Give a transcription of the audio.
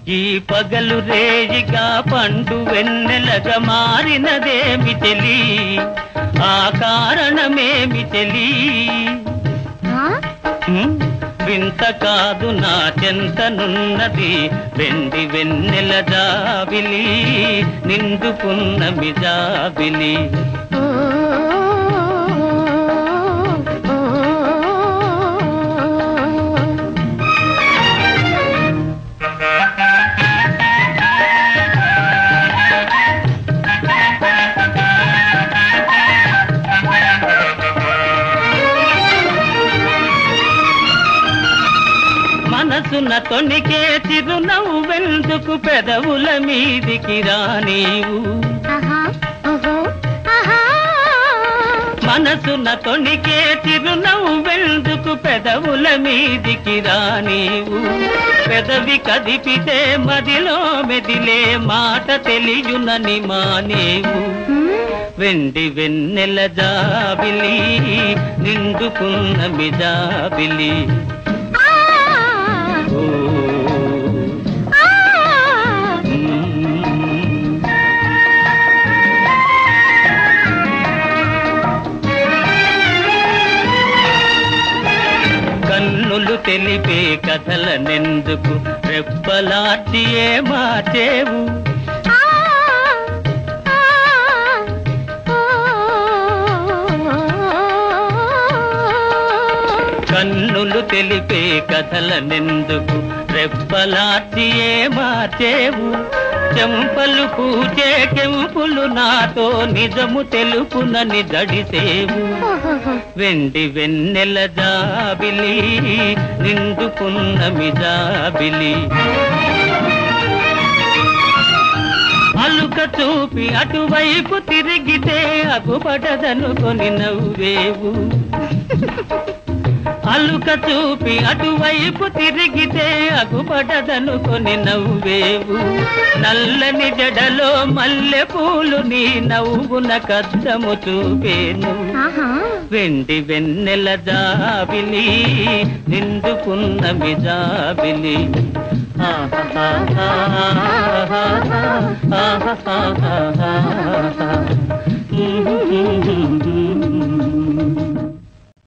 ఈ పగలు రేయిగా పండు వెన్నెలగా మారినదేమి తెలి ఆ కారణమేమి తెలి ఆ? హ్మ్? వింత కాదు నా చెంతనున్నది వెండి వెన్నెల జాబిలి నిండుకున్న మిజాబిలి ఓ, ఓ, ఓ. మనసున తొణికే చిరునవ్వెందుకు పెదవుల మీదికి రానీవు ఆహా, ఓహో, ఆహా. మనసున తొణికే చిరునవ్వెందుకు పెదవుల మీదికి రానీవు పెదవి కదిపితే మదిలో మెదిలే మాట తెలియునని మానేవు హ్మ్? వెండి వెన్నెల జాబిలి నిండుకున్న మిజాబిలి ఆ, ఓ ఆ. మ్మ్. కన్నులు తెలిపే కథలనెందుకు రెప్పలార్చి ఏ మార్చేవు ఆ, ఆ, ఓ. కన్నులు తెలిపే కథలనెందుకు రెప్పలార్చి ఏ మార్చేవు చెంపలు పూచే కెంపులు నాతో నిజము తెలుపునని దడిసేవు ఓహోహో. వెండి వెన్నెల జాబిలి నిండుకున్న మిజాబిలి అలుక చూపి అటువైపు తిరిగితే అగుపడదనుకొని నవ్వేవు అలుక చూపి అటువైపు తిరిగితే అగుపడదనుకొని నవ్వేవు నల్లని జడలో మల్లె పూలు నీ నవ్వున కద్దము చూపేను ఆహా. వెండి వెన్నెల జాబిలి నిండుకున్న మిజాబిలి ఆహాహాహాహాహాహాహా.